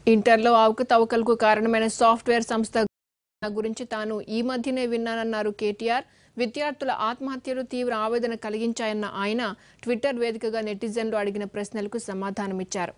ఇంటర్లో అవకతవకలకు కారణమైన సాఫ్ట్వేర్ సంస్థ గురించి తాను ఈ మధ్యనే విన్నానన్నారు కేటీఆర్ విద్యార్థుల ఆత్మహత్యలు తీవ్ర ఆవేదన కలిగించాయన్న ఆయన ట్విట్టర్ వేదికగా నెటిజన్లు అడిగిన ప్రశ్నలకు సమాధానమిచ్చారు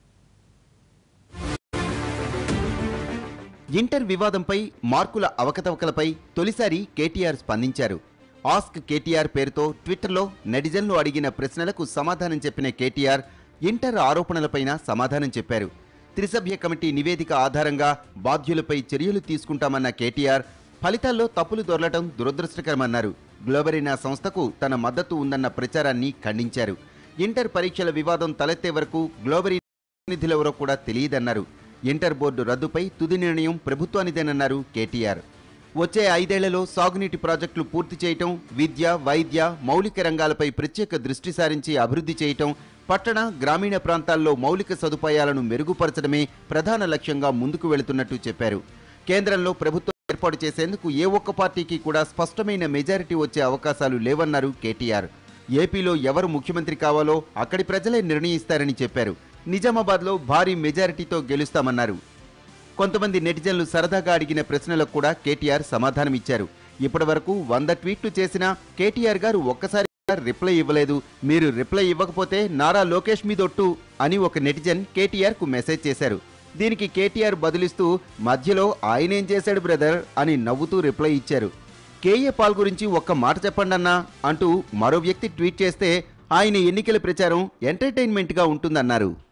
ఇంటర్ వివాదంపై మార్కుల అవకతవకలపై తొలిసారి కేటీఆర్ స్పందించారు ఆస్క్ కేటీఆర్ పేరుతో ట్విట్టర్లో నెటిజన్లు అడిగిన ప్రశ్నలకు సమాధానం చెప్పిన కేటీఆర్ ఇంటర్ ఆరోపణలపైన సమాధానం చెప్పారు త్రిసభ్య కమిటీ నివేదిక ఆధారంగా బాధ్యులపై చర్యలు తీసుకుంటామన్న కేటీఆర్ ఫలితాల్లో తప్పులు దొరలటం దురదృష్టకరమన్నారు గ్లోబరీనా సంస్థకు తన మద్దతు ఉందన్న ప్రచారాన్ని ఖండించారు ఇంటర్ పరీక్షల వివాదం తలెత్తే వరకు గ్లోబరీ ప్రతినిధులెవరో కూడా తెలియదన్నారు ఇంటర్ బోర్డు రద్దుపై తుది నిర్ణయం ప్రభుత్వానిదేనన్నారు కేటీఆర్ వచ్చే ఐదేళ్లలో సాగునీటి ప్రాజెక్టులు పూర్తి చేయటం విద్య వైద్య మౌలిక రంగాలపై ప్రత్యేక దృష్టి సారించి అభివృద్ధి చేయటం పట్టణ గ్రామీణ ప్రాంతాల్లో మౌలిక సదుపాయాలను మెరుగుపరచడమే ప్రధాన లక్ష్యంగా ముందుకు వెళుతున్నట్టు చెప్పారు కేంద్రంలో ప్రభుత్వం ఏర్పాటు చేసేందుకు ఏ ఒక్క పార్టీకి కూడా స్పష్టమైన మెజారిటీ వచ్చే అవకాశాలు లేవన్నారు కేటీఆర్ ఏపీలో ఎవరు ముఖ్యమంత్రి కావాలో అక్కడి ప్రజలే నిర్ణయిస్తారని చెప్పారు నిజామాబాద్లో భారీ మెజారిటీతో గెలుస్తామన్నారు కొంతమంది నెటిజన్లు సరదాగా అడిగిన ప్రశ్నలకు కూడా కేటీఆర్ సమాధానమిచ్చారు ఇప్పటివరకు వంద ట్వీట్లు చేసినా కేటీఆర్ గారు ఒక్కసారి కూడా రిప్లై ఇవ్వలేదు మీరు రిప్లై ఇవ్వకపోతే నారా లోకేష్ మీదొట్టు అని ఒక నెటిజన్ కేటీఆర్ కు మెసేజ్ చేశారు దీనికి కేటీఆర్ బదులిస్తూ మధ్యలో ఆయనేం చేశాడు బ్రదర్ అని నవ్వుతూ రిప్లై ఇచ్చారు కేఏ పాల్ గురించి ఒక్క మాట చెప్పండన్నా అంటూ మరో వ్యక్తి ట్వీట్ చేస్తే ఆయన ఎన్నికల ప్రచారం ఎంటర్టైన్మెంట్గా ఉంటుందన్నారు